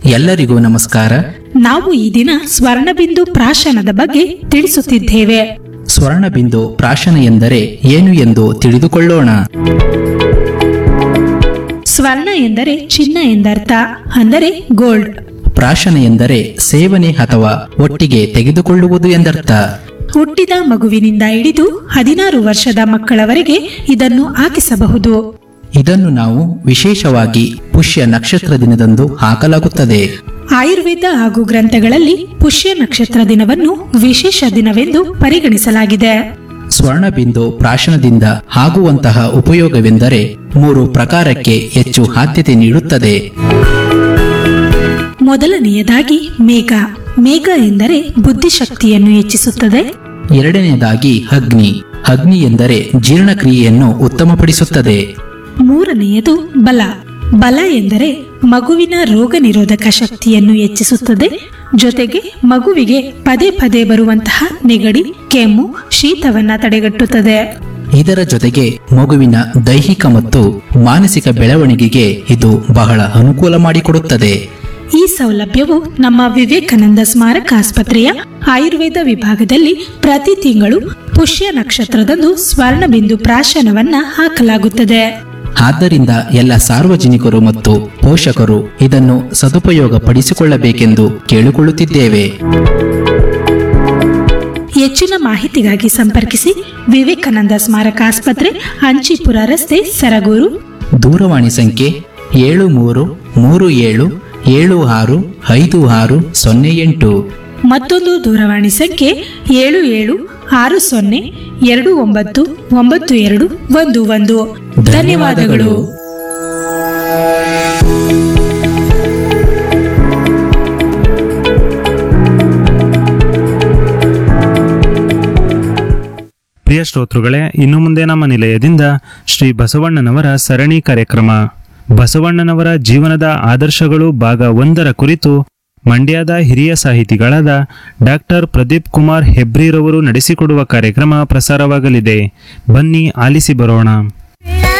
ಎಲ್ಲರಿಗೂ ನಮಸ್ಕಾರ ನಾವು ಈ ದಿನ ಸ್ವರ್ಣಬಿಂದು ಪ್ರಾಶನದ ಬಗ್ಗೆ ತಿಳಿಸುತ್ತಿದ್ದೇವೆ ಸ್ವರ್ಣಬಿಂದು ಪ್ರಾಶನ ಎಂದರೆ ಏನು ಎಂದು ತಿಳಿದುಕೊಳ್ಳೋಣ ಸ್ವರ್ಣ ಎಂದರೆ ಚಿನ್ನ ಎಂದರ್ಥ ಅಂದರೆ ಗೋಲ್ಡ್ ಪ್ರಾಶನ ಎಂದರೆ ಸೇವನೆ ಅಥವಾ ಒಟ್ಟಿಗೆ ತೆಗೆದುಕೊಳ್ಳುವುದು ಎಂದರ್ಥ ಹುಟ್ಟಿದ ಮಗುವಿನಿಂದ ಹಿಡಿದು ಹದಿನಾರು ವರ್ಷದ ಮಕ್ಕಳವರೆಗೆ ಇದನ್ನು ಹಾಕಿಸಬಹುದು ಇದನ್ನು ನಾವು ವಿಶೇಷವಾಗಿ ಪುಷ್ಯ ನಕ್ಷತ್ರ ದಿನದಂದು ಹಾಕಲಾಗುತ್ತದೆ ಆಯುರ್ವೇದ ಹಾಗೂ ಗ್ರಂಥಗಳಲ್ಲಿ ಪುಷ್ಯ ನಕ್ಷತ್ರ ದಿನವನ್ನು ವಿಶೇಷ ದಿನವೆಂದು ಪರಿಗಣಿಸಲಾಗಿದೆ ಸ್ವರ್ಣಬಿಂದು ಪ್ರಾಶನದಿಂದ ಆಗುವಂತಹ ಉಪಯೋಗವೆಂದರೆ ಮೂರು ಪ್ರಕಾರಕ್ಕೆ ಹೆಚ್ಚು ಆದ್ಯತೆ ನೀಡುತ್ತದೆ ಮೊದಲನೆಯದಾಗಿ ಮೇಘ ಮೇಘ ಎಂದರೆ ಬುದ್ಧಿಶಕ್ತಿಯನ್ನು ಹೆಚ್ಚಿಸುತ್ತದೆ ಎರಡನೆಯದಾಗಿ ಅಗ್ನಿ ಅಗ್ನಿ ಎಂದರೆ ಜೀರ್ಣಕ್ರಿಯೆಯನ್ನು ಉತ್ತಮಪಡಿಸುತ್ತದೆ ಮೂರನೆಯದು ಬಲ ಬಲ ಎಂದರೆ ಮಗುವಿನ ರೋಗ ನಿರೋಧಕ ಶಕ್ತಿಯನ್ನು ಹೆಚ್ಚಿಸುತ್ತದೆ ಜೊತೆಗೆ ಮಗುವಿಗೆ ಪದೇ ಪದೇ ಬರುವಂತಹ ನೆಗಡಿ ಕೆಮ್ಮು ಶೀತವನ್ನ ತಡೆಗಟ್ಟುತ್ತದೆ ಇದರ ಜೊತೆಗೆ ಮಗುವಿನ ದೈಹಿಕ ಮತ್ತು ಮಾನಸಿಕ ಬೆಳವಣಿಗೆಗೆ ಇದು ಬಹಳ ಅನುಕೂಲ ಮಾಡಿಕೊಡುತ್ತದೆ ಈ ಸೌಲಭ್ಯವು ನಮ್ಮ ವಿವೇಕಾನಂದ ಸ್ಮಾರಕ ಆಸ್ಪತ್ರೆಯ ಆಯುರ್ವೇದ ವಿಭಾಗದಲ್ಲಿ ಪ್ರತಿ ತಿಂಗಳು ಪುಷ್ಯ ನಕ್ಷತ್ರದಂದು ಸ್ವರ್ಣಬಿಂದು ಪ್ರಾಶನವನ್ನ ಹಾಕಲಾಗುತ್ತದೆ ಆದ್ದರಿಂದ ಎಲ್ಲ ಸಾರ್ವಜನಿಕರು ಮತ್ತು ಪೋಷಕರು ಇದನ್ನು ಸದುಪಯೋಗ ಪಡಿಸಿಕೊಳ್ಳಬೇಕೆಂದು ಕೇಳಿಕೊಳ್ಳುತ್ತಿದ್ದೇವೆ ಹೆಚ್ಚಿನ ಮಾಹಿತಿಗಾಗಿ ಸಂಪರ್ಕಿಸಿ ವಿವೇಕಾನಂದ ಸ್ಮಾರಕ ಆಸ್ಪತ್ರೆ ಅಂಚಿಪುರ ರಸ್ತೆ ಸರಗೂರು ದೂರವಾಣಿ ಸಂಖ್ಯೆ ಏಳು ಮೂರು ಮೂರು ಏಳು ಏಳು ಆರು ಐದು ಆರು ಸೊನ್ನೆ ಎಂಟು ಮತ್ತೊಂದು ದೂರವಾಣಿ ಸಂಖ್ಯೆ ಏಳು ಏಳು ಆರು ಸೊನ್ನೆ ಎರಡು ಒಂಬತ್ತು ಒಂಬತ್ತು ಎರಡು ಒಂದು ಒಂದು ಧನ್ಯವಾದಗಳು ಪ್ರಿಯ ಶ್ರೋತೃಗಳೇ ಇನ್ನು ಮುಂದೆ ನಮ್ಮ ನಿಲಯದಿಂದ ಶ್ರೀ ಬಸವಣ್ಣನವರ ಸರಣಿ ಕಾರ್ಯಕ್ರಮ ಬಸವಣ್ಣನವರ ಜೀವನದ ಆದರ್ಶಗಳು ಭಾಗ ಒಂದರ ಕುರಿತು ಮಂಡ್ಯದ ಹಿರಿಯ ಸಾಹಿತಿಗಳಾದ ಡಾಕ್ಟರ್ ಪ್ರದೀಪ್ ಕುಮಾರ್ ಹೆಬ್ರಿರವರು ನಡೆಸಿಕೊಡುವ ಕಾರ್ಯಕ್ರಮ ಪ್ರಸಾರವಾಗಲಿದೆ ಬನ್ನಿ ಆಲಿಸಿ ಬರೋಣ